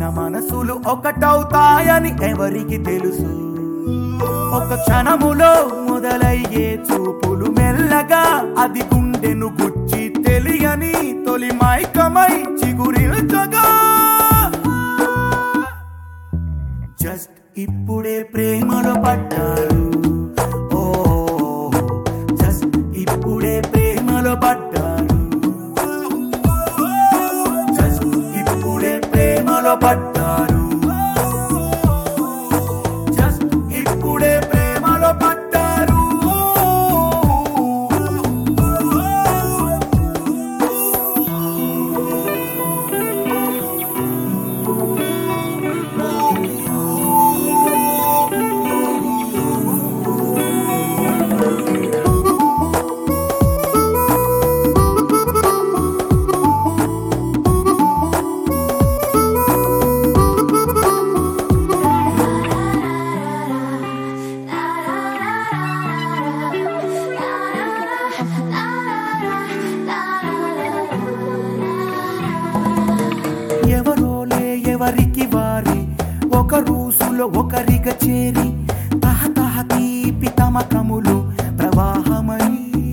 మనసులు ఒకటవుతాయని ఎవరికి తెలుసు ఒక క్షణములో మొదలయ్యే చూపులు మెల్లగా అది గుండెను గుచ్చి తెలియని తొలి మైకమై చిగురిల్చగా జస్ట్ ఇప్పుడే ప్రేమలో పడ్డారు ఓ జస్ట్ ఇప్పుడే ప్రేమలో పడ్డారు జస్ట్ ఇప్పుడే ప్రేమలో పడ్డారు జస్ట్ ఇప్పుడే ప్రేమలో పడ్డారు ఎవరోలే ఎవరికి వారి ఒక రూసులో ఒకరిగా చేరి తహతహ తీపి తమకములు ప్రవాహమై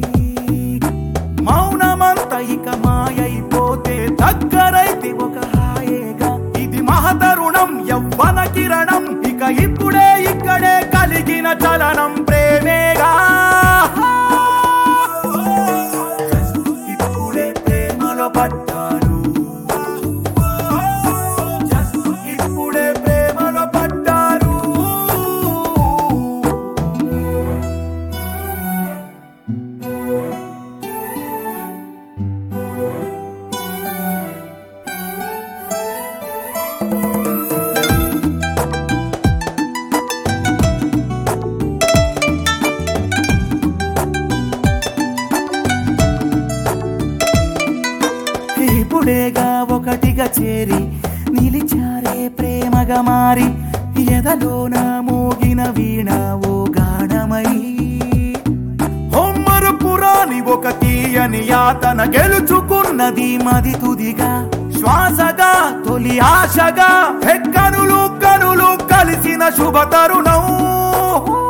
మౌనమంత ఇక మాయైపోతే దగ్గరైతే ఒక హాయేగా ఇది మహతరుణం యవ్వన కిరణం ఇక ఇప్పుడే ఇక్కడే కలిగిన చలనం ప్రేమేగా ఇప్పుడే ప్రేమలో పడ్డారు జస్ట్ ఇప్పుడే ప్రేమలో పడ్డారు ఇప్పుడేగా ఒకటిగా చేరి నిలిచారే ప్రేమగా మారి ఎదలోన మోగిన వీణ ఓ గానమై హొమ్మరు పురాణి ఒక తీయని యాతన గెలుచుకున్నది మది తుదిగా శ్వాసగా తొలి ఆశగా ఎక్కనులు కనులు కలిసిన శుభ తరుణం